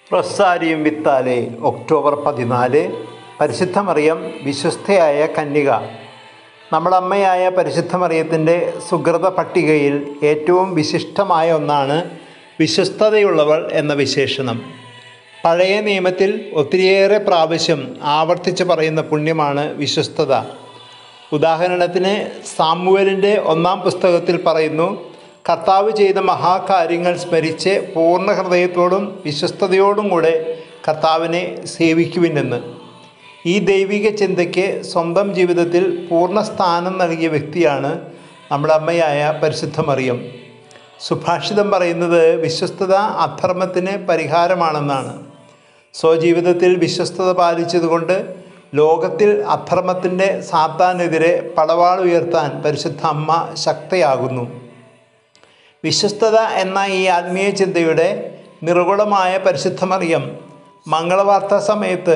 റൊസാരിയും വിത്താലെ October പതിനാല് പരിശുദ്ധ മറിയം വിശ്വസ്തയായ കന്യക നമ്മുടെ അമ്മയായ പരിശുദ്ധ മറിയത്തിൻ്റെ സുഹൃത പട്ടികയിൽ ഏറ്റവും വിശിഷ്ടമായ ഒന്നാണ് വിശ്വസ്തതയുള്ളവൾ എന്ന വിശേഷണം പഴയ നിയമത്തിൽ ഒത്തിരിയേറെ പ്രാവശ്യം ആവർത്തിച്ച് പറയുന്ന പുണ്യമാണ് വിശ്വസ്തത ഉദാഹരണത്തിന് സാമുവലിൻ്റെ ഒന്നാം പുസ്തകത്തിൽ പറയുന്നു കർത്താവ് ചെയ്ത മഹാകാര്യങ്ങൾ സ്മരിച്ച് പൂർണ്ണ ഹൃദയത്തോടും വിശ്വസ്തയോടും കൂടെ കർത്താവിനെ സേവിക്കുവിനെന്ന് ഈ ദൈവിക ചിന്തയ്ക്ക് സ്വന്തം ജീവിതത്തിൽ പൂർണ്ണ സ്ഥാനം നൽകിയ വ്യക്തിയാണ് നമ്മുടെ അമ്മയായ പരിശുദ്ധ മറിയം സുഭാഷിതം പറയുന്നത് വിശ്വസ്തത അധർമ്മത്തിന് പരിഹാരമാണെന്നാണ് സ്വജീവിതത്തിൽ വിശ്വസ്തത പാലിച്ചതുകൊണ്ട് ലോകത്തിൽ അധർമ്മത്തിൻ്റെ സാത്താനെതിരെ പടവാൾ ഉയർത്താൻ പരിശുദ്ധ അമ്മ ശക്തയാകുന്നു വിശ്വസ്തത എന്ന ഈ ആത്മീയ ചിന്തയുടെ നിറുകുളമായ പരിശുദ്ധമറിയം മംഗളവാർത്താ സമയത്ത്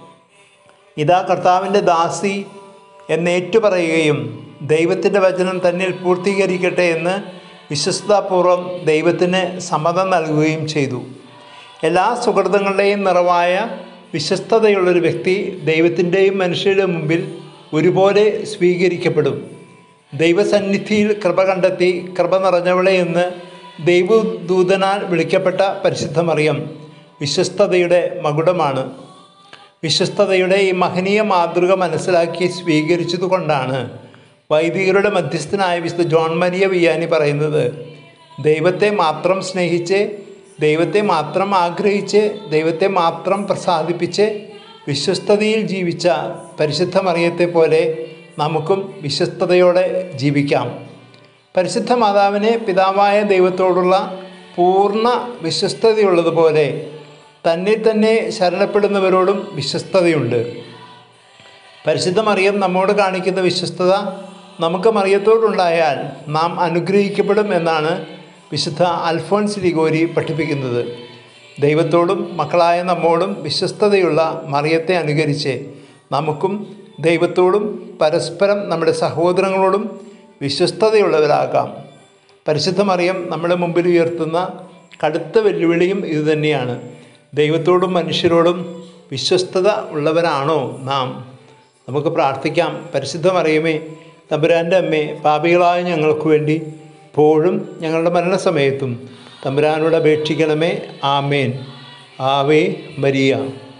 ഇതാ കർത്താവിൻ്റെ ദാസി എന്നേറ്റു പറയുകയും ദൈവത്തിൻ്റെ വചനം തന്നിൽ പൂർത്തീകരിക്കട്ടെ എന്ന് വിശ്വസ്തപൂർവ്വം ദൈവത്തിന് സമ്മതം നൽകുകയും ചെയ്തു എല്ലാ സുഹൃത്തുക്കളുടെയും നിറവായ വിശ്വസ്തതയുള്ളൊരു വ്യക്തി ദൈവത്തിൻ്റെയും മനുഷ്യരുടെ മുമ്പിൽ ഒരുപോലെ സ്വീകരിക്കപ്പെടും ദൈവസന്നിധിയിൽ കൃപ കണ്ടെത്തി കൃപ നിറഞ്ഞവളെ എന്ന് ദൈവദൂതനാൽ വിളിക്കപ്പെട്ട പരിശുദ്ധ മറിയം വിശ്വസ്തതയുടെ മകുടമാണ് വിശ്വസ്തതയുടെ ഈ മഹനീയ മാതൃക മനസ്സിലാക്കി സ്വീകരിച്ചതുകൊണ്ടാണ് വൈദികരുടെ മധ്യസ്ഥനായ വിശുദ്ധ ജോൺ മരിയ വിയാനി പറയുന്നത് ദൈവത്തെ മാത്രം സ്നേഹിച്ച് ദൈവത്തെ മാത്രം ആഗ്രഹിച്ച് ദൈവത്തെ മാത്രം പ്രസാദിപ്പിച്ച് വിശ്വസ്തതയിൽ ജീവിച്ച പരിശുദ്ധ മറിയത്തെ പോലെ നമുക്കും വിശ്വസ്തതയോടെ ജീവിക്കാം പരിശുദ്ധ മാതാവിന് പിതാവായ ദൈവത്തോടുള്ള പൂർണ്ണ വിശ്വസ്തതയുള്ളതുപോലെ തന്നിൽ തന്നെ ശരണപ്പെടുന്നവരോടും വിശ്വസ്തതയുണ്ട് പരിശുദ്ധ മറിയം നമ്മോട് കാണിക്കുന്ന വിശ്വസ്തത നമുക്ക് മറിയത്തോടുണ്ടായാൽ നാം അനുഗ്രഹിക്കപ്പെടും എന്നാണ് വിശുദ്ധ അൽഫോൻസ് ലിഗോരി പഠിപ്പിക്കുന്നത് ദൈവത്തോടും മക്കളായ നമ്മോടും വിശ്വസ്തതയുള്ള മറിയത്തെ അനുകരിച്ച് നമുക്കും ദൈവത്തോടും പരസ്പരം നമ്മുടെ സഹോദരങ്ങളോടും വിശ്വസ്തതയുള്ളവരാകാം പരിശുദ്ധ മറിയം നമ്മുടെ മുമ്പിൽ ഉയർത്തുന്ന കടുത്ത വെല്ലുവിളിയും ഇതുതന്നെയാണ് ദൈവത്തോടും മനുഷ്യരോടും വിശ്വസ്തത ഉള്ളവരാണോ നാം നമുക്ക് പ്രാർത്ഥിക്കാം പരിശുദ്ധ മറിയമേ തമ്പുരാൻ്റെ അമ്മേ പാപികളായ ഞങ്ങൾക്ക് വേണ്ടി ഇപ്പോഴും ഞങ്ങളുടെ മരണസമയത്തും തമ്പുരാനോട് അപേക്ഷിക്കണമേ ആമേൻ ആവേ മരിയ